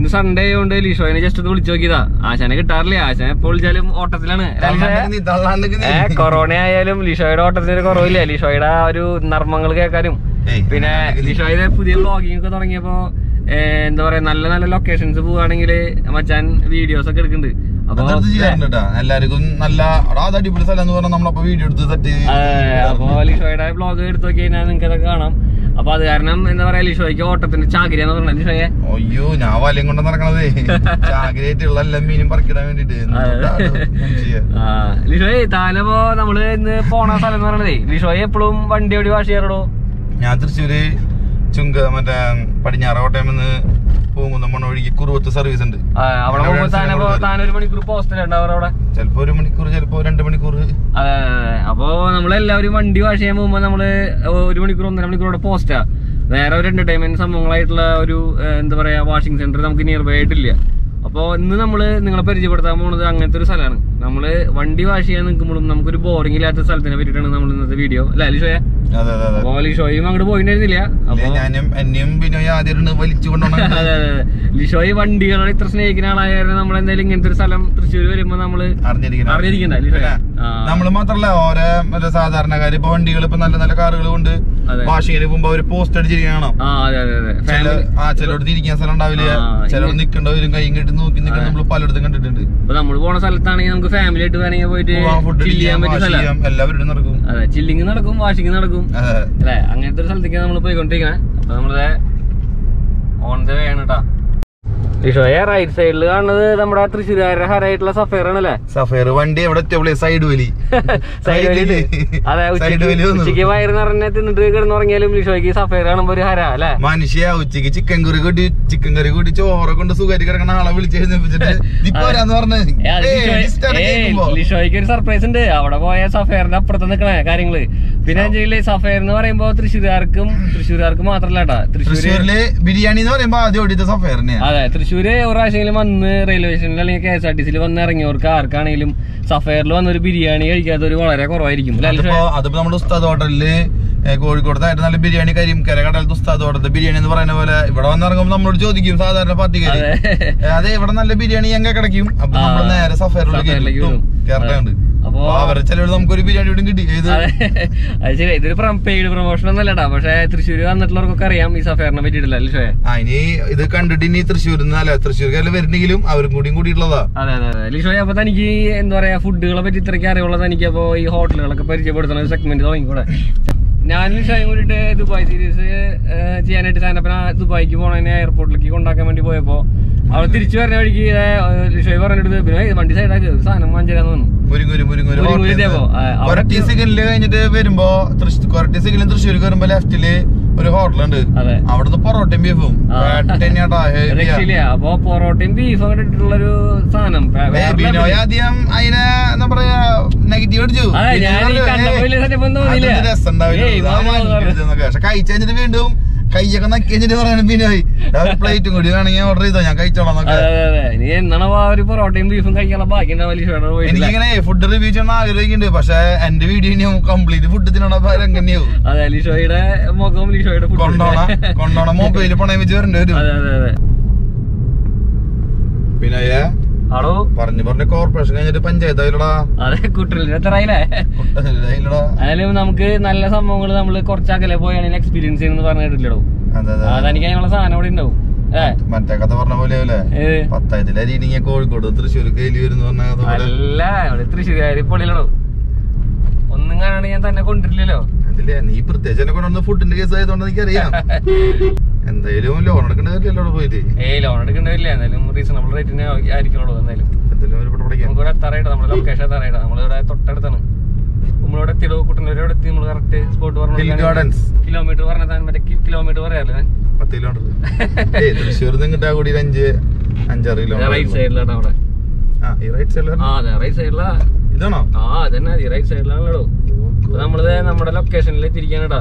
ഇന്ന് സൺഡേ ആയതുകൊണ്ട് ലിഷോനെ ജസ്റ്റ് ഒന്ന് വിളിച്ചു നോക്കിയതാ ആശാനെ കിട്ടാറില്ല ആശാൻ എപ്പോൾ വിളിച്ചാലും ഓട്ടത്തിലാണ് അല്ലേ ലിഷോയെ? നീ തള്ളാണ്ടെങ്കിൽ നീ. ഏ കൊറോണ ആയാലും ലിഷോയുടെ ഓട്ടത്തിന് ഒരു കുറവില്ല ലിഷോയുടെ ആ ഒരു നർമ്മങ്ങൾ കേൾക്കാനും ഏയ്, പിന്നെ ലിഷോയുടെ പുതിയ വ്ളോഗിംഗ് ഒക്കെ തുടങ്ങിയപ്പോ ഏ, എന്താ പറയാ നല്ല നല്ല ലൊക്കേഷൻസ് പോവാണെങ്കിൽ മച്ചാൻ വീഡിയോസ് ഒക്കെ എടുക്കുന്നുണ്ട് അപ്പൊ അതെടുത്ത് ചെയ്യാറുണ്ട് കേട്ടാ എല്ലാവർക്കും നല്ല എടാ, അത് അടിപൊളി സ്ഥലം എന്ന് പറഞ്ഞാൽ നമ്മളപ്പോ വീഡിയോ എടുത്ത് സെറ്റ് അതെ, അപ്പൊ ലിഷോയുടെ വ്ളോഗ് എടുത്തു നോക്കി കഴിഞ്ഞാൽ നിങ്ങൾക്ക് അതൊക്കെ കാണാം അപ്പൊ അത് കാരണം എന്താ പറയാ ലിഷോയ്ക്ക് ഓട്ടത്തിന്റെ ചാകിരി എന്ന് പറഞ്ഞ ലിഷോയെ അയ്യോ ഞാൻ വലയും കൊണ്ട് നടക്കണതേ ചാകരയായിട്ടുള്ള എല്ലാ മീനും പറിക്കിടാൻ വേണ്ടിട്ട് ആ ലിഷോയെ താനപ്പോ നമ്മള് ഇന്ന് പോണ സ്ഥലം എന്ന് പറയണതേ ലിഷോയെ എപ്പോഴും വണ്ടി ഓടി വാഷ് ചെയ്യാറോ ഞാൻ തൃശ്ശൂര് ചുങ്ക മറ്റേ പടിഞ്ഞാറ് കോട്ടയം നിന്ന് പൂങ്കുന്നമ്മണ്ണ വഴിക്ക് കുറുവത്ത് സർവീസ് ഉണ്ട് ആ, അവിടെ ഞാൻ പോകുമ്പോ friends നെ താനപ്പോ കൂടെ താനൊരു മണിക്കൂർ പോസ്റ്റൽ ഉണ്ടാവാറ് അവിടെ ചിലപ്പോ ഒരു മണിക്കൂർ ചിലപ്പോ രണ്ട് മണിക്കൂർ അതെ അതെ, അതെ. അപ്പൊ നമ്മളെല്ലാവരും വണ്ടി വാഷ് ചെയ്യാൻ പോകുമ്പോ നമ്മള് ഒരു മണിക്കൂർ ഒന്നര മണിക്കൂർ അവിടെ പോസ്റ്റാ വേറെ ഒരു എന്റർടൈൻമെന്റ് സംഭവങ്ങളായിട്ടുള്ള ഒരു ഏഹ്, എന്താ പറയാ വാഷിംഗ് സെന്റർ നമുക്ക് നിയർ ബൈ ആയിട്ടില്ല അപ്പൊ ഇന്ന് നമ്മള് നിങ്ങളെ പരിചയപ്പെടുത്താൻ പോകുന്നത് അങ്ങനത്തെ ഒരു സ്ഥലമാണ് നമ്മള് വണ്ടി വാഷ് ചെയ്യാൻ നിൽക്കുമ്പോഴും നമുക്കൊരു ബോറിംഗ് ഇല്ലാത്ത സ്ഥലത്തിനെ പറ്റിയിട്ടാണ് നമ്മൾ ഇന്നത്തെ വീഡിയോ അല്ലെ ലിഷോയ അതെ അതെ അതെ അപ്പൊ ലിഷോയും അങ്ങോട്ട് പോയിട്ടുണ്ടായിരുന്നില്ല അപ്പൊ ഇല്ലേ, ഞാനും എന്നെയും പിന്നെ ആദ്യം വലിച്ചു കൊണ്ടുപോകണം അതെ അതെ അതെ. ലിഷോയ് വണ്ടികളോട് ഇത്ര സ്നേഹിക്കുന്ന ആളായാലും നമ്മൾ എന്തായാലും ഇങ്ങനത്തെ ഒരു സ്ഥലം തൃശ്ശൂർ വരുമ്പോ നമ്മള് അറിഞ്ഞിരിക്കണം അറിഞ്ഞിരിക്കണ്ട ലിഷോയ ആ നമ്മള് മാത്രല്ല ഓരോ മറ്റേ സാധാരണക്കാര് ഇപ്പൊ വണ്ടികൾ ഇപ്പൊ നല്ല നല്ല കാറുകൾ കൊണ്ട് അതെ. വാഷിങ്ങിന് പോകുമ്പോ അവര് പോസ്റ്റ് അടിച്ചിരിക്കണം കാണാം ആ അതെ അതെ അതെ ചില ഫാമിലി ആ ചിലടത്ത് ഇരിക്കാൻ സ്ഥലം ഉണ്ടാവില്ല ആ, ചിലർ നിക്കണ്ടവരും കൈ കെട്ടി നോക്കി നിൽക്കണം നമ്മൾ പലയിടത്തും കണ്ടിട്ടുണ്ട് ഇപ്പൊ നമ്മൾ പോണ സ്ഥലത്താണെങ്കിൽ നമുക്ക് ഫാമിലി ആയിട്ട് വേണമെങ്കിൽ പോയിട്ട് പോവാം ഫുഡ് ചില്ല് ചെയ്യാൻ പറ്റിയ സ്ഥലം ചെയ്യാം എല്ലാവരും നടക്കും അതെ ചില്ലിങ് നടക്കും വാഷിങ് നടക്കും അതെ അല്ലെ അങ്ങനത്തെ ഒരു സ്ഥലത്തേക്ക് നമ്മൾ പോയിക്കൊണ്ടിരിക്കണേ അപ്പൊ നമ്മളെ ഓൺ ദ വേ ആണ് കേട്ടാ ലിഷോയെ റൈറ്റ് സൈഡിൽ കാണുന്നത് നമ്മുടെ തൃശ്ശൂരുകാരുടെ ഹരായിട്ടുള്ള സഫയർ ആണല്ലേ സഫയർ വണ്ടി എവിടെ എത്തിയപ്പോഴേ സൈഡ് വലി സൈഡ് വലി അതെ സൈഡ് ഉച്ചയ്ക്ക് വലി വന്നു ഉച്ചയ്ക്ക് വയറ് നിറഞ്ഞ തിന്നിട്ട് കിടന്നുറങ്ങിയാലും ലിഷോയ്ക്ക് സഫയർ കാണുമ്പോ ഒരു ഹര അല്ലെ മനുഷ്യ ഉച്ചക്ക് ചിക്കൻ കറി കൂട്ടി ചിക്കൻ കറി കൂട്ടി ചോറ് കൊണ്ട് സുഖമായിട്ട് കിടക്കണ ആളെ വിളിച്ച് എഴുന്നേപ്പിച്ചിട്ട് ഇപ്പൊ വരാന്ന് പറഞ്ഞ് ഏ, അത് ഏയ്, ലിഷോയ്- ലിസ്റ്റ് ആണ് ഏയ്, കേൾക്കുമ്പോ. ലിഷോയ്ക്ക് ഒരു സർപ്രൈസ് ഉണ്ട് അവിടെ പോയ സഫയറിന്റെ അപ്പുറത്ത് നിൽക്കണ കാര്യങ്ങള് പിന്നെ വെച്ചാല് സഫയർ എന്ന് പറയുമ്പോ തൃശ്ശൂർകാർക്കും തൃശ്ശൂർകാർക്ക് മാത്രല്ല കേട്ടാ തൃശ്ശൂര് തൃശ്ശൂരില് ബിരിയാണി എന്ന് പറയുമ്പോ ആദ്യം ഓടിയത് സഫയർ തന്നെയാ അതെ തൃശ്ശൂര് ഒരു പ്രാവശ്യമെങ്കിലും വന്ന് റെയിൽവേ സ്റ്റേഷനിൽ അല്ലെങ്കിൽ കെ എസ് ആർ ടി സിയിൽ വന്ന് ഇറങ്ങിയവർക്ക് ആർക്കാണെങ്കിലും സഫയറിൽ വന്നൊരു ബിരിയാണി കഴിക്കാത്തവർ വളരെ കുറവായിരിക്കും അല്ലേ അതിപ്പോ ലിഷോയ്? അതിപ്പോ നമ്മുടെ ഉസ്താദ് ഹോട്ടലില് ഏ, കോഴിക്കോടത്തായിട്ട് നല്ല ബിരിയാണി കരിയും കരകടലത്ത് ഉസ്താദ് ഹോട്ടലത്തെ ബിരിയാണി എന്ന് പറയുന്ന പോലെ ഇവിടെ വന്നിറങ്ങുമ്പോൾ നമ്മളോട് ചോദിക്കും സാധാരണ പാർട്ടിക്കാര് അതെ ഏ, അതെ ഇവിടെ നല്ല ബിരിയാണി ഞങ്ങൾ കിടക്കും അപ്പൊ ആ, നമ്മൾ നേരെ സഫയറിലേക്ക് സഫയറിലേക്ക് വിടും. കേരളമുണ്ട് അപ്പോ അപ്പൊ അവരെ ചിലവ് നമുക്കൊരു ബിരിയാണി ഇവിടെ കിട്ടി ഏത് അതെ അത് ശരി ഇതൊരു പെയ്ഡ് പ്രൊമോഷൻ ഒന്നല്ലടാ പക്ഷെ തൃശ്ശൂര് വന്നിട്ടുള്ളവർക്കൊക്കെ അറിയാം ഈ സഫയറിനെ പറ്റിയിട്ടില്ല ലിഷോയെ ആ ഇനി ഇത് കണ്ടിട്ട് ഇനി തൃശ്ശൂരിൽ നിന്ന് അല്ല തൃശ്ശൂർക്കാരിൽ വരുന്നെങ്കിലും അവരും കൂടിയും കൂടിയിട്ടുള്ളതാ അതെ അതെ അതെ ലിഷോയെ അപ്പൊ തനിക്ക് എന്താ പറയാ ഫുഡുകളെ പറ്റി ഇത്രയ്ക്ക് അറിവുള്ളത് തനിക്ക് അപ്പൊ ഈ ഹോട്ടലുകളൊക്കെ പരിചയപ്പെടുത്തുന്ന ഒരു സെഗ്മെന്റ് തുടങ്ങിക്കൂടെ ഞാൻ ലിഷോയും കൂടിയിട്ട് ദുബായ് സീരീസ് ചെയ്യാനായിട്ട് സാനപ്പന ദുബായിക്ക് പോണതിനെ എയർപോർട്ടിലേക്ക് കൊണ്ടാക്കാൻ വേണ്ടി പോയപ്പോ അവിടെ തിരിച്ചു വരുന്ന വഴിക്ക് ലിഷോയ് പറഞ്ഞിട്ട് പിന്നെ "ഏയ് വണ്ടി സൈഡാക്കി ഒരു സാധനം വാങ്ങിച്ചു തന്നു മുരിങ്ങൂര് മുരിങ്ങൂര് മുരിങ്ങൂര് ഇതേപ്പോ, ആ, അവിടെ- കൊരട്ടി സിഗനില് കഴിഞ്ഞിട്ട് വരുമ്പോ തൃശ്ശൂർ കൊരട്ടി സിഗനിലും തൃശ്ശൂർക്ക് വരുമ്പോ ലെഫ്റ്റില് ഒരു ഹോട്ടലുണ്ട് അതെ അവിടുന്ന് പൊറോട്ടയും ബീഫും ആ. തന്നെയാട്ടാ രക്ഷയില്ല അപ്പൊ പൊറോട്ടയും ബീഫും അങ്ങോട്ട് ഇട്ടിട്ടുള്ളൊരു സാധനം വേ- വേറെ ബിനോയ് level. ആദ്യം അതിനെ എന്താ പറയാ നെഗറ്റീവ് അടിച്ചു അതെ, ഞാൻ ഈ കണ്ടപ്പോ വലിയ setup ഒന്നും തോന്നിയില്ല. രസം ഏയ്, ഇതാണ് പറഞ്ഞത്. പക്ഷെ കഴിച്ചു കഴിഞ്ഞിട്ട് വീണ്ടും കൈയൊക്കെ നക്കി കഴിഞ്ഞിട്ട് പറയാൻ ബിനോയ് പ്ലേറ്റും കൂടി വേണമെങ്കിൽ ഓർഡർ ചെയ്തോ ഞാൻ കഴിച്ചോളാം എന്നൊക്കെ അതെ അതെ അതെ ഇനി എന്നാണ് ആ ഒരു പൊറോട്ടയും ബീഫും കഴിക്കാനുള്ള ബാക്കി ഉണ്ടാവില്ല ലിഷോയുടെ പോയിട്ടില്ല എനിക്കിങ്ങനെ ഫുഡ് റിവ്യൂ ചെയ്യണം ആഗ്രഹിക്കുന്നുണ്ട് പക്ഷെ എന്റെ വീഡിയോ ഇനി കംപ്ലീറ്റ് ഫുഡ് തിന്നണ രംഗന്നെയാവും അതെ ലിഷോയുടെ മുഖവും ലിഷോയുടെ food കൊണ്ടോണ കൊണ്ടോണ മൊബൈല് പണയം വെച്ച് വരേണ്ടി വരും അതെ അതെ അതെ പിന്നെ ആടോ പറഞ്ഞു പറഞ്ഞ കോർപ്പറേഷൻ കഴിഞ്ഞിട്ട് പഞ്ചായത്ത് അതിലടാ അതെ കുട്ടലിന് എത്രയില്ലേ അതിലടാ അതിലും നമുക്ക് നല്ല സംഭവങ്ങൾ നമ്മൾ കുറച്ചകലെ പോയാണെങ്കിൽ എക്സ്പീരിയൻസ് ചെയ്യുന്നത് പറഞ്ഞിട്ടില്ലടോ അതെ അതെ അതെനിക്ക് അതിനുള്ള സാധനം ഇവിടെ ഉണ്ടാവും ഏ മറ്റേ കഥ പറഞ്ഞ പോലെ അല്ലേ ഏത് പത്തായത്തിലെ രീതിങ്ങ കോഴിക്കോട് തൃശ്ശൂർ കയ്യിൽ വരുന്ന പറഞ്ഞ കഥ പോലെ അല്ല ഇവിടെ തൃശ്ശൂരുകാരി പൊളിയിലടോ ഒന്നും കാണാണ്ട് ഞാൻ തന്നെ കൊണ്ടിരില്ലല്ലോ അതില്ലേ നീ പ്രത്യേകിച്ച് എന്നെ കൊണ്ടുവന്ന ഫുഡിന്റെ കേസ് ആയതുകൊണ്ട് എനിക്കറിയാം എന്തായാലും ലോൺ എടുക്കേണ്ട കാര്യമല്ലോ അവിടെ പോയിട്ട് ഏയ് ലോൺ എടുക്കണ്ടില്ല എന്തായാലും റീസണബിൾ റേറ്റിന് ആയിരിക്കുള്ളൂ എന്തായാലും എന്തെങ്കിലും ഒരു ഇവിടെ പഠിക്കാം നമുക്ക് ഇവിടെ എത്താറായിട്ട് നമ്മുടെ ലൊക്കേഷൻ എത്താറായിട്ട് നമ്മളിവിടെ തൊട്ടടുത്താണ് നമ്മളിവിടെ എത്തിയിടോ കുട്ടനൂർ ഇവിടെ എത്തി നമ്മൾ കറക്റ്റ് സ്പോട്ട് ഹിൽ പറഞ്ഞു ഗാർഡൻസ് കിലോമീറ്റർ പറഞ്ഞാൽ മറ്റേ കിലോമീറ്റർ പറയാറില്ല ഞാൻ പത്ത് കിലോമീറ്റർ ഏയ് തൃശ്ശൂർ നിന്നിട്ടാ കൂടി ഒരു അഞ്ച് അഞ്ചാറ് റൈറ്റ് കിലോമീറ്റർ സൈഡിലാണ് അവിടെ ആ ഈ റൈറ്റ് സൈഡിൽ ആ അതെ റൈറ്റ് സൈഡിലാ ഇതാണോ ആ അതന്നെ അതെ റൈറ്റ് സൈഡിലാണല്ലോ അപ്പൊ നമ്മളിത് നമ്മുടെ ലൊക്കേഷനിൽ എത്തിയിരിക്കാനടാ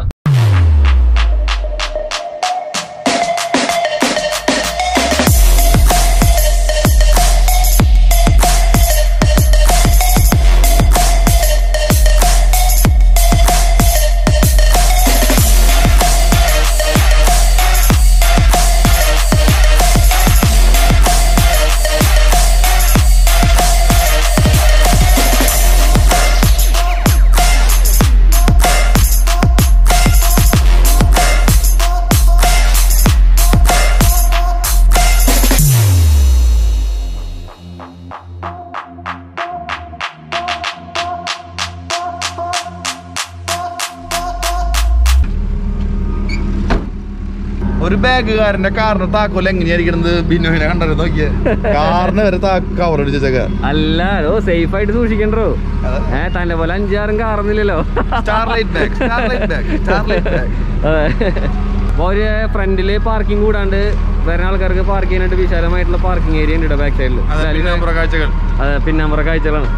ഒരു ബാഗുകാരന്റെ കാറിന്റെ താക്കോൽ എങ്ങനെയായിരിക്കണത് ബിന്നുവിനെ കണ്ടത് നോക്കിയേ കാറിന് വരെ കവർ അടിച്ചേക്ക അല്ല ഓ സേഫ് ആയിട്ട് സൂക്ഷിക്കണ്ടോ ഏ തന്നെ പോലെ അഞ്ചാറും കാറുന്നില്ലല്ലോ Starlight bag Starlight bag Starlight bag അപ്പൊ ഒരു ഫ്രണ്ടില് പാർക്കിംഗ് കൂടാണ്ട് വരുന്ന ആൾക്കാർക്ക് പാർക്ക് ചെയ്യാനായിട്ട് വിശാലമായിട്ടുള്ള പാർക്കിംഗ് ഏരിയ ഉണ്ട് ബാക്ക് സൈഡിൽ അതെ പിന്നെ കാഴ്ചകൾ അതെ പിന്നെ നമ്മുടെ കാഴ്ചകളാണ്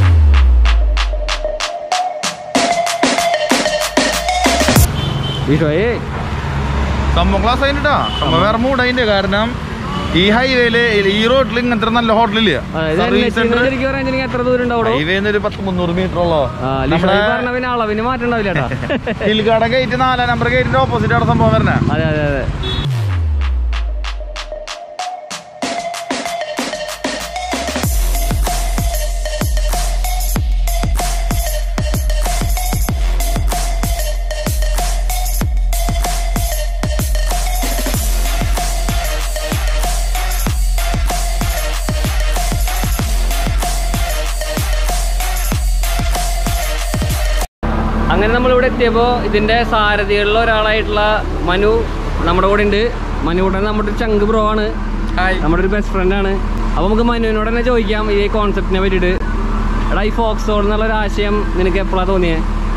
ഈശോയെ സംഭവം ക്ലാസ് അതിന്റെ സംഭവം വേറെ മൂഡ് അതിന്റെ കാരണം ഈ ഹൈവേയില് ഈ റോഡിൽ ഇങ്ങനത്തെ ഒരു നല്ല ഹോട്ടലില്ല സർവീസ് സെന്റർ ശരിക്കും പറയാൻ എത്ര ദൂരം ഉണ്ടാവും ഹൈവേന്ന് ഒരു പത്ത് മുന്നൂറ് മീറ്റർ ഉള്ളോ ലിഷോയി പറഞ്ഞ പിന്നെ അളവിന് മാറ്റം ഉണ്ടാവില്ല കേട്ടാ ഹിൽഗാർഡൻ ഗേറ്റ് നാലാം നമ്പർ ഗേറ്റിന്റെ ഓപ്പോസിറ്റ് അവിടെ സംഭവം വരണേ അതെ അതെ അതെ അങ്ങനെ നമ്മൾ ഇവിടെ എത്തിയപ്പോൾ ഇതിന്റെ സാരഥികളിൽ ഒരാളായിട്ടുള്ള മനു നമ്മുടെ കൂടെ ഉണ്ട് മനു കൂടെ നമ്മുടെ ഒരു ചങ്ക് ബ്രോ ആണ് നമ്മുടെ ഒരു ബെസ്റ്റ് ഫ്രണ്ട് ആണ് അപ്പൊ നമുക്ക് മനുവിനോട് തന്നെ ചോദിക്കാം ഈ കോൺസെപ്റ്റിനെ പറ്റിയിട്ട് എടാ ഈ ഫോക്സ് ഹോൾ എന്നുള്ള ഒരു ആശയം നിനക്ക് എപ്പോഴാണ് തോന്നിയേ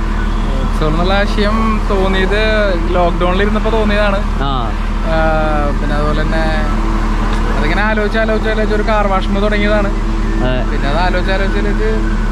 സോ എന്നുള്ള ആശയം തോന്നിയത് ലോക്ക്ഡൗണിൽ ഇരുന്നപ്പോൾ തോന്നിയതാണ് ആ ആ, പിന്നെ അതുപോലെ തന്നെ അതിങ്ങനെ ആലോചിച്ച് ആലോചിച്ച് ആലോചിച്ച് ഒരു കാർ വാഷ്മ തുടങ്ങിയതാണ് അതെ പിന്നെ അത് ആലോചിച്ച് ആലോചിച്ച്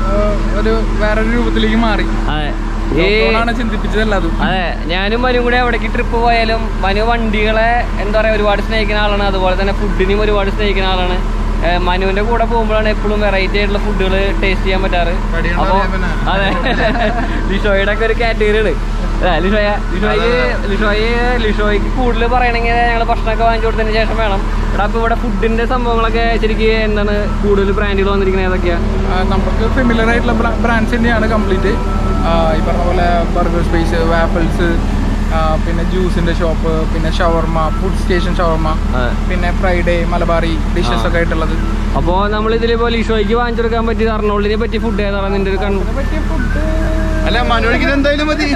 ഒരു വേറൊരു രൂപത്തിലേക്ക് മാറി അതെ ഈ ലോക്ക്ഡൗണാണ് ചിന്തിപ്പിച്ചതല്ല അത് അതെ ഞാനും മനുവും കൂടെ എവിടേക്ക് ട്രിപ്പ് പോയാലും മനു വണ്ടികളെ എന്താ പറയാ ഒരുപാട് സ്നേഹിക്കുന്ന ആളാണ് അതുപോലെ തന്നെ ഫുഡിനെയും ഒരുപാട് സ്നേഹിക്കുന്ന ആളാണ് ഏഹ് മനുവിന്റെ കൂടെ പോകുമ്പോഴാണ് എപ്പോഴും വെറൈറ്റി ആയിട്ടുള്ള ഫുഡുകൾ ടേസ്റ്റ് ചെയ്യാൻ പറ്റാറ് കടിയുണ്ടോ അപ്പൊ അറിയാൻ പിന്നെ. അതെ ലിഷോയുടെ ഒക്കെ ഒരു കാറ്റഗറി ആണ് അതെ, ലിഷോയ ലിഷോയ്ക്ക് ലിഷോയ് ലിഷോയ്ക്ക് കൂടുതൽ പറയണമെങ്കിൽ ഞങ്ങൾ ഭക്ഷണമൊക്കെ വാങ്ങിച്ചു കൊടുത്തതിന് ശേഷം വേണം എടാ അപ്പൊ ഇവിടെ ഫുഡിന്റെ സംഭവങ്ങളൊക്കെ ശരിക്കും എന്താണ് കൂടുതൽ ബ്രാൻഡുകൾ വന്നിരിക്കുന്നത് ഏതൊക്കെയാ ആ, നമുക്ക് ഫെമിലർ ആയിട്ടുള്ള ബ്രാൻഡ്സ് തന്നെയാണ് കംപ്ലീറ്റ് ഈ പറഞ്ഞ പോലെ ബർഗർ സ്പേസ് വാപ്പിൾസ് പിന്നെ ജ്യൂസിന്റെ ഷോപ്പ് പിന്നെ ഷവർമ ഫുഡ് സ്റ്റേഷൻ ഷവർമ അതെ പിന്നെ ഫ്രൈഡേ മലബാറി ഡിഷസ് ഒക്കെ ആയിട്ടുള്ളത് അപ്പോ നമ്മൾ ഇതിലിപ്പോ ലിഷോയ്ക്ക് വാങ്ങിച്ചെടുക്കാൻ പറ്റിയത് അർണോൾഡിനെ പറ്റിയ ഫുഡ് ഏതാണ് നിന്റെ ഒരു കൺ പറ്റിയ ഫുഡ് അല്ല മനോടിക്ക് എന്തായാലും മതി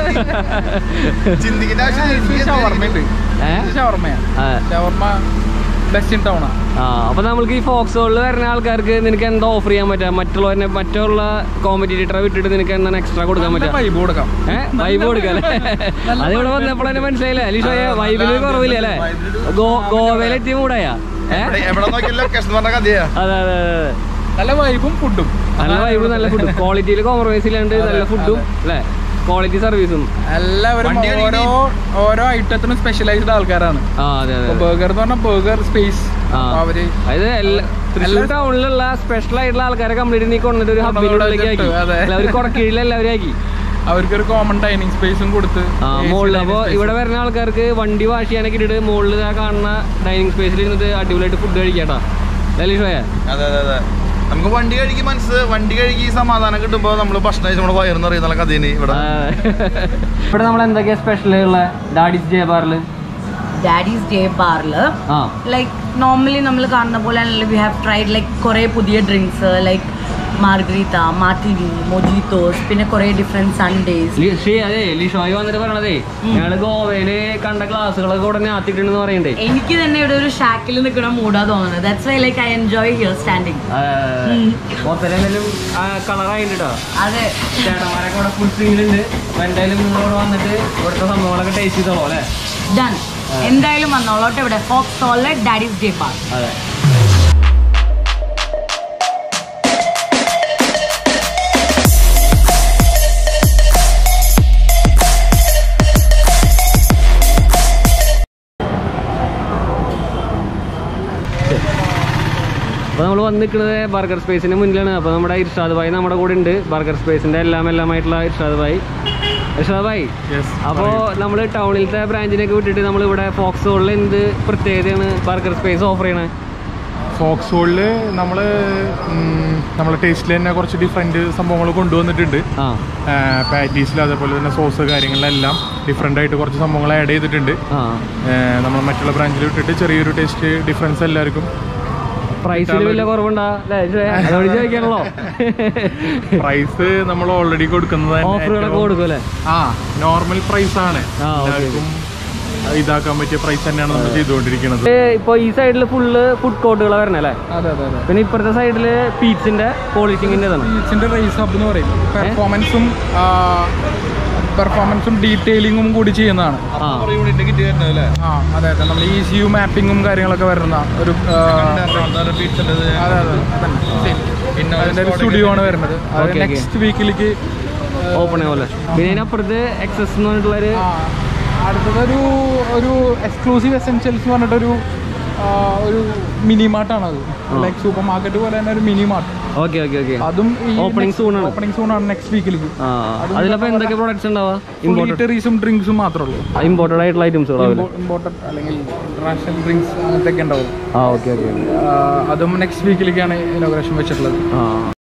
ചിന്തിക്കേണ്ട ആവശ്യം ഷവർമയുണ്ട് ഏഹ് ഷവർമയാണ് അതെ ഷവർമ ബെസ്റ്റ് ഇൻ ടൗൺ ആ അപ്പൊ നമ്മൾക്ക് ഈ ഫോക്സ് ഹോളിൽ വരുന്ന ആൾക്കാർക്ക് നിനക്ക് എന്താ ഓഫർ ചെയ്യാൻ പറ്റുക മറ്റുള്ളവരെ മറ്റുള്ള കോമ്പറ്റീറ്ററെ വിട്ടിട്ട് നിനക്ക് എന്താണ് എക്സ്ട്രാ കൊടുക്കാൻ പറ്റുക വൈബ് കൊടുക്കാം ഏഹ് വൈബ് കൊടുക്കാം അല്ലേ അതിവിടെ വന്നപ്പോൾ തന്നെ മനസ്സിലായില്ലേ അലീഷോയെ വൈബിന് കുറവില്ല അല്ലേ ഗോ ഗോവയിലെത്തിയ മൂടായ ഏഹ് എവിടെ- എവിടെ നോക്കിയാലും ലൊക്കേഷൻ പറഞ്ഞ കഥയാ അതെ അതെ അതെ അതെ നല്ല വൈബും ഫുഡും നല്ല വൈബ് നല്ല ഫുഡ് ക്വാളിറ്റിയിൽ കോംപ്രമൈസ് ഇല്ലാണ്ട് നല്ല ഫുഡും അല്ലേ ക്വാളിറ്റി സർവീസും എല്ലാവരും വണ്ടി ഓരോ ഓരോ ഐറ്റത്തിനും സ്പെഷ്യലൈസ്ഡ് ആൾക്കാരാണ് ആ അതെ അതെ ബർഗർ എന്ന് പറഞ്ഞാൽ ബർഗർ സ്പേസ് ആ. അവര് അതായത് എല്ലാ തൃശ്ശൂർ ടൗണിലുള്ള സ്പെഷ്യൽ ആയിട്ടുള്ള ആൾക്കാരെ കംപ്ലീറ്റ് നീ കൊണ്ടിട്ട് ഒരു ഹബിനുള്ളിലേക്ക് ആക്കി അതെ. ഒരു കൊടക്കീഴിൽ എല്ലാവരും ആക്കി അവർക്കൊരു കോമൺ ഡൈനിങ് സ്പേസും കൊടുത്ത് ആ മുകളിൽ അപ്പോൾ ഇവിടെ വരുന്ന ആൾക്കാർക്ക് വണ്ടി വാഷ് ചെയ്യാനൊക്കെ ഇട്ടിട്ട് മുകളിൽ ആ കാണുന്ന ഡൈനിങ് സ്പേസിൽ ഇരുന്നിട്ട് അടിപൊളിയായിട്ട് ഫുഡ് കഴിക്കാട്ടാ ലലീഷോയ അതെ അതെ അതെ നമുക്ക് വണ്ടി കഴുകി മനസ്സ് വണ്ടി കഴുകി സമാധാനം കിട്ടുമ്പോ നമ്മള് ഭക്ഷണം കഴിച്ച് നമ്മുടെ വയറെന്ന് അറിയുന്ന കഥയാണ് ഇവിടെ ഇവിടെ നമ്മൾ എന്തൊക്കെയാ സ്പെഷ്യൽ ഉള്ള ഡാഡിസ് ജെ ബാറില് ഡാഡീസ് ഡേ ബാറില് ആ ലൈക്ക് നോർമലി നമ്മൾ കാണുന്ന പോലെ വി ഹാവ് ട്രൈഡ് ലൈക്ക് കുറേ പുതിയ drinks like margarita martini mojitos പിന്നെ കുറേ ഡിഫറെൻറ്റ് സൺഡേസ് ലി- ശ്രീ അതെ ലിഷോയ് വന്നിട്ട് പറയണതേ ഞങ്ങള് ഗോവയില് കണ്ട ക്ലാസ്സുകളൊക്കെ ഉടനെ ആത്തിട്ടുണ്ടെന്ന് പറയണ്ടേ എനിക്ക് തന്നെ ഇവിടെ ഒരു ഷാക്കിൽ നിൽക്കുന്ന മൂടാ തോന്നുന്നത് that's why like I enjoy here standing മൊത്തം കളറായിട്ട് കേട്ടോ അതെ ചേട്ടന്മാരൊക്കെ ഇവിടെ ഫുൾ സ്ക്രീനിലുണ്ട് അപ്പൊ എന്തായാലും നിങ്ങളോട് വന്നിട്ട് ഇവിടുത്തെ സംഭവങ്ങളൊക്കെ ടേസ്റ്റ് ചെയ്തോളൂ അല്ലേ ഡൺ എന്തായാലും വന്നോളോട്ടെ ഇവിടെ ഫോക്സ് ഹോളിലെ ഡാഡീസ് ഡേ ബാർ അതെ അപ്പോൾ നമ്മൾ വന്ന് നിൽക്കുന്നത് ബർഗർ സ്പേസിന് മുന്നിലാണ് അപ്പോൾ നമ്മുടെ ഇർഷാദ് ഭായി നമ്മുടെ കൂടെ ഉണ്ട് ബർഗർ സ്പേസിന്റെ എല്ലാം എല്ലാമായിട്ടുള്ള ഇർഷാദ് ഭായി ഇർഷാദ് ഭായി അപ്പോൾ നമ്മൾ ടൗണിലത്തെ ബ്രാഞ്ചിനൊക്കെ വിട്ടിട്ട് നമ്മൾ ഇവിടെ ഫോക്സ് ഹോളിൽ എന്ത് പ്രത്യേകതയാണ് ബർഗർ സ്പേസ് ഓഫർ ചെയ്യണത് ഫോക്സ് ഹോളിൽ നമ്മൾ നമ്മളെ ടേസ്റ്റിൽ തന്നെ കുറച്ച് ഡിഫറെൻറ്റ് സംഭവങ്ങൾ കൊണ്ടുവന്നിട്ടുണ്ട് ആ പാറ്റീസിൽ അതേപോലെ തന്നെ സോസ് കാര്യങ്ങളിലെല്ലാം ഡിഫറെൻ്റ് ആയിട്ട് കുറച്ച് സംഭവങ്ങൾ ആഡ് ചെയ്തിട്ടുണ്ട് ആ നമ്മൾ മറ്റുള്ള ബ്രാഞ്ചിൽ വിട്ടിട്ട് ചെറിയൊരു ടേസ്റ്റ് ഡിഫറൻസ് എല്ലാവർക്കും പ്രൈസിൽ വലിയ കുറവുണ്ടാ അല്ലേ ശ്രേയ? അതോട് ചോദിക്കാണല്ലോ പ്രൈസ് നമ്മൾ ഓൾറെഡി കൊടുക്കുന്നത് തന്നെ ഓഫറുകളൊക്കെ ഏറ്റവും- കൊടുക്കും അല്ലേ ആ നോർമൽ പ്രൈസ് ആണ് ആ, okay. എല്ലാവർക്കും ഇതാക്കാൻ പറ്റിയ പ്രൈസ് തന്നെയാണ് നമ്മൾ ചെയ്തുകൊണ്ടിരിക്കുന്നത് ഇപ്പൊ ഈ സൈഡിൽ ഫുള്ള് ഫുഡ് കോർട്ടുകളാണ് വരണേ അല്ലേ അതെ അതെ അതെ പിന്നെ ഇപ്പുറത്തെ സൈഡില് പീച്ചിന്റെ പോളിഷിങ്ങിന്റെ ഇതാണ് ബീച്ചിന്റെ റേസ് ഹബ് എന്ന് പറയും പെർഫോമൻസും പെർഫോമൻസും ഡീറ്റെയിലിങ്ങും കൂടി ചെയ്യുന്നതാണ് ആ യൂണിറ്റ് കിട്ടി വരുന്നത് അല്ലേ ആ അതെ അതെ നമ്മൾ ഇ സി യു മാപ്പിങ്ങും കാര്യങ്ങളൊക്കെ വരുന്ന ഒരു ആ, അതെ അതെ അതന്നെ same. അതിന്റെ ഒരു സ്റ്റുഡിയോ ആണ് വരുന്നത് അത് Okay, okay. നെക്സ്റ്റ് വീക്കിലേക്ക് ഓപ്പൺ പോലെ പിന്നെ ഇതിനപ്പുറത്ത് എക്സസ് എന്ന് പറഞ്ഞിട്ടുള്ളൊരു അടുത്തതൊരു ഒരു എക്സ്ക്ലൂസീവ് എസെൻഷ്യൽസ് എന്ന് പറഞ്ഞിട്ടൊരു ആ, ഒരു മിനി മാർട്ടാണ് അത് ലൈക്ക് സൂപ്പർ മാർക്കറ്റ് പോലെ തന്നെ ഒരു mini mart okay okay okay അതും Opening soon ആണ്. ഓപ്പണിംഗ് സൂൺ ആണ് നെക്സ്റ്റ് വീക്കിലേക്ക് ആ അതിലപ്പോ എന്തൊക്കെ പ്രോഡക്ട്സ് ഉണ്ടാവുക ഇമ്പോർട്ടഡ് ഇമ്പോർട്ടറീസും ഡ്രിങ്ക്സും മാത്രമേ ഉള്ളൂ ഇമ്പോർട്ടഡ് ആയിട്ടുള്ള ഐറ്റംസുകളാവില്ല ഇമ്പോർട്ടഡ് അല്ലെങ്കിൽ ഇന്റർനാഷണൽ ഡ്രിങ്ക്സ് അങ്ങനത്തെ ഒക്കെ ഉണ്ടാവും ആ ഓക്കെ ഓക്കെ ആ, അതും നെക്സ്റ്റ് വീക്കിലേക്കാണ് ഇനോഗ്രേഷൻ വെച്ചിട്ടുള്ളത് ആ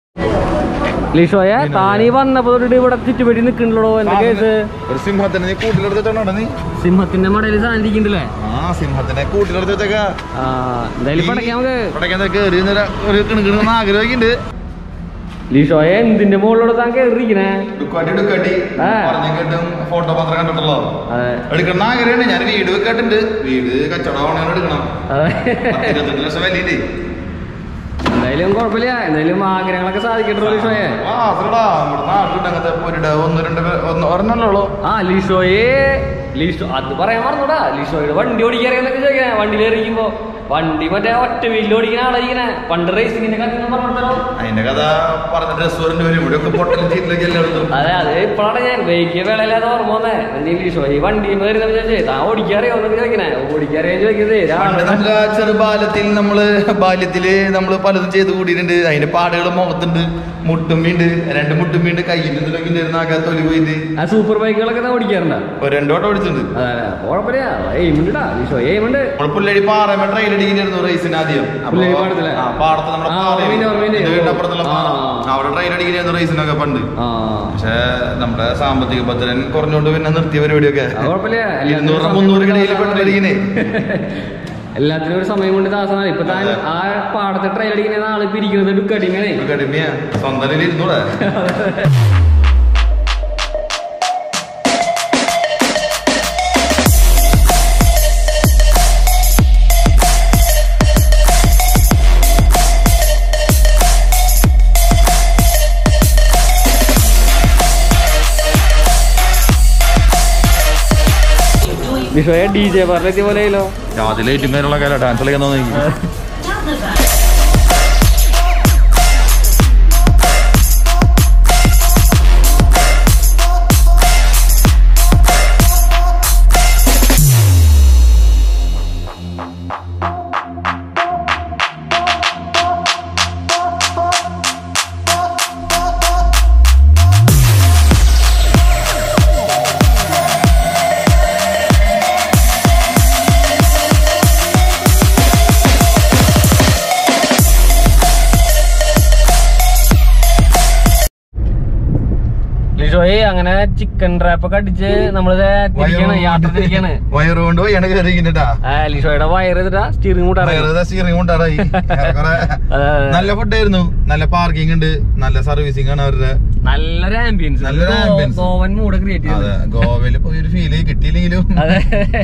ലിഷോയ താനീ വന്നപ്പോ തൊട്ടിട്ട് ഇവിടെ ചുറ്റുപറ്റി നിൽക്കണ്ടല്ലോ എന്താ കേസ് ഒരു സിംഹത്തിനെ നീ കൂട്ടിലെടുത്തിട്ടാണോ നീ സിംഹത്തിന്റെ മടയിൽ സാധനം ഇരിക്കണ്ടല്ലേ ആ സിംഹത്തിനെ കൂട്ടിലെടുത്ത് വെച്ചേക്കാ ആ എന്തായാലും പടക്കാം നമുക്ക് ഇവിടേക്ക് കയറി ഒരു കിണുകിണെന്ന് ആഗ്രഹിക്കുന്നുണ്ട് ലിഷോയ എന്തിന്റെ മുകളിലൂടെ താൻ കയറിയിരിക്കണേ ഡുക്കാട്ടി ഡുക്കാട്ടി ആ. പറഞ്ഞു കേട്ടും ഫോട്ടോ മാത്രം കണ്ടിട്ടുള്ളോ അതെ എടുക്കണം ആഗ്രഹമുണ്ട് ഞാൻ വീട് വെക്കാട്ടുണ്ട് വീട് കച്ചവടമാണ് എടുക്കണം അതെ പത്ത് ഇരുപത്തെട്ട് ലക്ഷം വലിയ എന്തായാലും കുഴപ്പമില്ല എന്തായാലും ആഗ്രഹങ്ങളൊക്കെ സാധിക്കട്ടോ ലിഷോയെ ആ അത്രടാ നമ്മുടെ നാട്ടിലുണ്ട് അങ്ങനത്തെ പൊരിട ഒന്ന് രണ്ട് പേ- ഒന്ന് ഒരെണ്ണല്ലോ ആ ലിഷോയെ ലിഷോ അത് പറയാൻ മറന്നൂടാ ലിഷോയുടെ വണ്ടി ഓടിക്കാറിയെന്നൊക്കെ ചോദിക്കണേ വണ്ടിയിൽ ഇറങ്ങിക്കുമ്പോ വണ്ടി മറ്റേ ഒറ്റ വീലിൽ ഓടിക്കുന്ന ആളായിരിക്കണേ പണ്ട് റേസിങ്ങിന്റെ കഥ പറഞ്ഞോ അതിന്റെ കഥ പറഞ്ഞിട്ട് റെസ്റ്റോറന്റ് വരും ഇവിടെ ഒക്കെ പൊട്ടലും ചീറ്റിലേക്ക് എല്ലായിടത്തും അതെ അത് ഇപ്പോഴാണ് ഞാൻ ബൈക്ക് വേളയില്ലാതെ ഓർമ്മ വന്നേ എന്തെങ്കിലും ലിഷോ ഈ വണ്ടി വരുന്ന ചോദിച്ചേ താൻ ഓടിക്കാറിയോ എന്നൊക്കെ ചോദിക്കണേ ഓടിക്കാറിയോ ചോദിക്കുന്നത് പണ്ട് നമുക്ക് ആ ചെറുബാല്യത്തിൽ നമ്മള് ബാല്യത്തില് നമ്മള് പലതും ചെയ്ത് കൂടിയിട്ടുണ്ട് അതിന്റെ പാടുകൾ മുഖത്തുണ്ട് മുട്ടുമ്മിണ്ട് രണ്ട് മുട്ടുമ്മിണ്ട് കയ്യിൽ ഇതിലൊക്കെ ആകെ തൊലി പോയിട്ട് ആ സൂപ്പർ ബൈക്കുകളൊക്കെ താൻ ഓടിക്കാറുണ്ടോ ഒരു രണ്ടോട്ടം ഓടിച്ചിട്ടുണ്ട് അതെ അതെ കുഴപ്പമില്ല എയിമുണ്ടാ ലിഷോ എയിമുണ്ട് നമ്മൾ പുല്ലടി പാറമ ട്രെയിൽ അടിക്കുന്നായിരുന്നു റേസിന് ആദ്യം അപ്പൊ- പുല്ലഴി പാടത്തിലെ? ആ, പാടത്ത് നമ്മുടെ ആ, പാറ ഓർമ്മയുണ്ട്, ഓർമ്മയുണ്ട്. ഇത് വീടിനപ്പുറത്തുള്ള പാറ ആ. അവിടെ ട്രെയിൽ അടിക്കുന്നായിരുന്നു റേസിനൊക്കെ പണ്ട് ആ പക്ഷെ നമ്മുടെ സാമ്പത്തിക ഭദ്രൻ കുറഞ്ഞോണ്ട് പിന്നെ നിർത്തിയ പരിപാടിയൊക്കെ അത് കുഴപ്പമില്ല ഇരുന്നൂറ് എല്ലാത്തിനും മുന്നൂറ് സമയം കിടയിൽ കൊണ്ട് പെട്ടടിക്കുന്നേ എല്ലാത്തിനും ഒരു സമയം കൊണ്ട് ദാസമാണ് ഇപ്പൊ താൻ ആ പാടത്തെ ട്രെയിൽ അടിക്കുന്ന ആള് ഇപ്പൊ ഇരിക്കുന്നത് ഡുക്കടിങ്ങനെ കടുമിയ സ്വന്തം ഇരുന്നൂടെ വിഷയ ഡി ജെ പറഞ്ഞെത്തിയ പോലെയല്ലോ അതിലേറ്റും കാര്യമുള്ള കാലം ഡാൻസ് കളിക്കാൻ തോന്നി ലിഷോയെ അങ്ങനെ ചിക്കൻ ട്രാപ്പ് ഒക്കെ അടിച്ച് നമ്മളിത് തിരിക്കാണ് യാത്ര തിരിക്കാണ് വയറുകൊണ്ട് വയ്യാണ് കയറിക്കുന്നുട്ടാ ആ ലിഷോയുടെ വയറ് ചെയ്തിട്ടാ സ്റ്റിയറിംഗ് കൂട്ടാറ് സ്റ്റിയറിംഗ് കൊണ്ടാറായി ഏറെക്കുറെ നല്ല ഫുഡായിരുന്നു നല്ല പാർക്കിംഗ് ഉണ്ട് നല്ല സർവീസിംഗ് ആണ് അവരുടെ നല്ലൊരു ആംബിയൻസ് നല്ലൊരു ambience. ഗോവൻ മൂഡ് ക്രിയേറ്റ് അതെ ചെയ്തത് ഗോവയില് പോയി ഒരു ഫീല് കിട്ടിയില്ലെങ്കിലും അതെ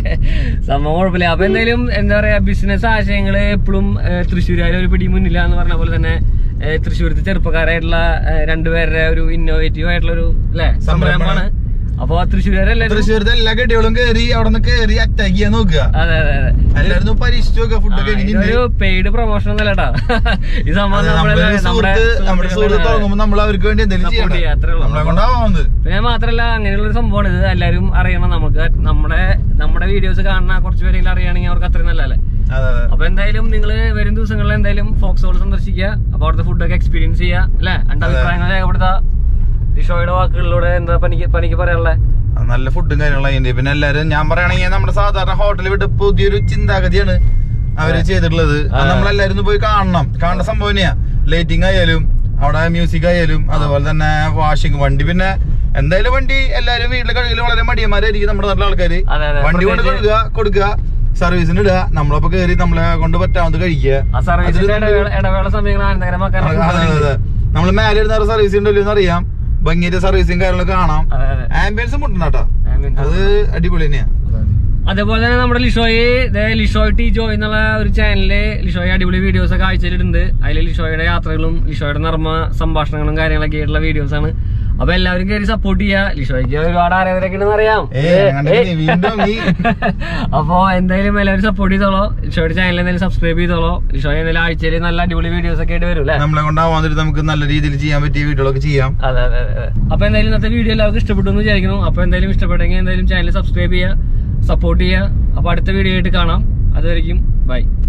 സംഭവം കുഴപ്പമില്ല അപ്പൊ എന്തായാലും എന്താ പറയാ ബിസിനസ് ആശയങ്ങള് എപ്പോഴും തൃശ്ശൂരുകാരെ ഒരു പിടി മുന്നിലാന്ന് പറഞ്ഞ പോലെ തന്നെ ഏഹ്, തൃശ്ശൂരത്തെ ചെറുപ്പക്കാരായിട്ടുള്ള ഏഹ്, രണ്ടുപേരുടെ ഒരു ഇന്നോവേറ്റീവ് ആയിട്ടുള്ള ഒരു അല്ലെ സംരംഭമാണ് അപ്പൊ തൃശ്ശൂരുകാരെല്ലാരും തൃശ്ശൂരത്തെ എല്ലാ കെട്ടികളും കയറി അവിടെ നിന്ന് കയറി അറ്റാക്ക് ചെയ്യാൻ നോക്കുക അതെ അതെ അതെ എല്ലാവരും പരീക്ഷിച്ചു നോക്കുക ആ, ഫുഡൊക്കെ ഇതൊരു എങ്ങനെയുണ്ട് പെയ്ഡ് പ്രൊമോഷൻ ഒന്നല്ല കേട്ടോ ഈ സംഭവം അതെ, നമ്മളെ- നമ്മുടെ നമ്മുടെ സുഹൃത്ത് നമ്മുടെ സുഹൃത്ത് സുഹൃത്തുക്കളെ- തുടങ്ങുമ്പോൾ നമ്മൾ അവർക്ക് വേണ്ടി എന്തെങ്കിലും Support ചെയ്യുക, അത്രേ ചെയ്യണം ഉള്ളൂ. നമ്മളെ കൊണ്ടാവുന്നത് പിന്നെ മാത്രല്ല അങ്ങനെയുള്ള ഒരു സംഭവമാണ് ഇത് എല്ലാവരും അറിയണം നമുക്ക് നമ്മുടെ നമ്മുടെ വീഡിയോസ് കാണുന്ന കുറച്ച് പേരെങ്കിലും അറിയുകയാണെങ്കിൽ അവർക്ക് അത്രയും നല്ലതല്ലേ അതെ അതെ അപ്പൊ എന്തായാലും നിങ്ങൾ വരും ദിവസങ്ങളിൽ എന്തായാലും ഫോക്സ് ഹോൾ സന്ദർശിക്കുക അപ്പൊ അവിടുത്തെ ഫുഡൊക്കെ എക്സ്പീരിയൻസ് ചെയ്യുക അല്ലെ എന്റെ അതെ. അഭിപ്രായങ്ങൾ രേഖപ്പെടുത്താ ലിഷോയുടെ വാക്കുകളിലൂടെ എന്താ പനിക്ക് പനിക്ക് പറയാനുള്ളത് ആ, നല്ല ഫുഡും കാര്യങ്ങളും അതിന്റെ പിന്നെ എല്ലാരും ഞാൻ പറയുകയാണെങ്കിൽ നമ്മുടെ സാധാരണ ഹോട്ടലിൽ വിട്ട് പുതിയൊരു ചിന്താഗതിയാണ് അവര് ചെയ്തിട്ടുള്ളത് അത് നമ്മളെല്ലാരും ഒന്ന് പോയി കാണണം കാണേണ്ട സംഭവം തന്നെയാ ലൈറ്റിംഗ് ആയാലും അവിടെ മ്യൂസിക് ആയാലും അതുപോലെ തന്നെ വാഷിംഗ് വണ്ടി പിന്നെ എന്തായാലും വണ്ടി എല്ലാരും വീട്ടിലെ കഴുകിൽ വളരെ മടിയന്മാരായിരിക്കും നമ്മുടെ നാട്ടിലെ ആൾക്കാര് അതെ, അതെ. വണ്ടി കൊണ്ട് പ്രത്യേകിച്ച് കഴുകുക കൊടുക്കുക സർവീസിന് ഇടുക നമ്മളപ്പോ കയറി നമ്മളെ കൊണ്ട് പറ്റാവുന്നത് കഴിക്കുക ആ സർവീസിന്റെ അതില് ഇടവേള ഇടവേള സമയങ്ങൾ ആനന്ദകരമാക്കാൻ അതെ, അതെ, അതെ. നമ്മള് മേലെ ഇരുന്ന സർവീസ് ഉണ്ടല്ലോ എന്ന് അറിയാം ഭംഗിയുടെ സർവീസും കാര്യങ്ങളൊക്കെ കാണാം അതെ അതെ ആംബിയൻസും മുട്ടണാട്ടാ Ambience അത് അടിപൊളി തന്നെയാ അതേപോലെ തന്നെ നമ്മുടെ ലിഷോയെ ദേ ലിഷോയ് ടി ജോയ് എന്നുള്ള ഒരു ചാനലില് ലിഷോയ് അടിപൊളി വീഡിയോസ് ഒക്കെ ആഴ്ചയിലിടുന്നുണ്ട് അതിൽ ലിഷോയുടെ യാത്രകളും ലിഷോയുടെ നർമ്മ സംഭാഷണങ്ങളും കാര്യങ്ങളൊക്കെ ആയിട്ടുള്ള വീഡിയോസ് ആണ് അപ്പൊ എല്ലാവരും കയറി സപ്പോർട്ട് ചെയ്യാ ലിഷോയ്ക്ക് ഒരുപാട് ആരാധകരൊക്കെ ഉണ്ടെന്ന് അറിയാം ഏ കണ്ടിട്ട് നീ വീണ്ടും നീ അപ്പൊ എന്തായാലും എല്ലാവരും സപ്പോർട്ട് ചെയ്തോളോ ലിഷോയുടെ ചാനൽ എന്തായാലും സബ്സ്ക്രൈബ് ചെയ്തോളോ ലിഷോയ് എന്തായാലും ആഴ്ചയിൽ നല്ല അടിപൊളി വീഡിയോസ് ഒക്കെ ആയിട്ട് വരും അല്ലേ നമ്മളെ കൊണ്ടാവാന്നിട്ട് നമുക്ക് നല്ല രീതിയിൽ ചെയ്യാൻ പറ്റിയ വീഡിയോകളൊക്കെ ചെയ്യാം അതെ അതെ അതെ അപ്പൊ എന്തായാലും ഇന്നത്തെ വീഡിയോ എല്ലാവർക്കും ഇഷ്ടപ്പെട്ടു എന്ന് വിചാരിക്കുന്നു അപ്പൊ എന്തായാലും ഇഷ്ടപ്പെട്ടെങ്കിൽ എന്തായാലും ചാനൽ സബ്സ്ക്രൈബ് ചെയ്യുക സപ്പോർട്ട് ചെയ്യുക അപ്പൊ അടുത്ത വീഡിയോ ആയിട്ട് കാണാം അതുവരെയും ബൈ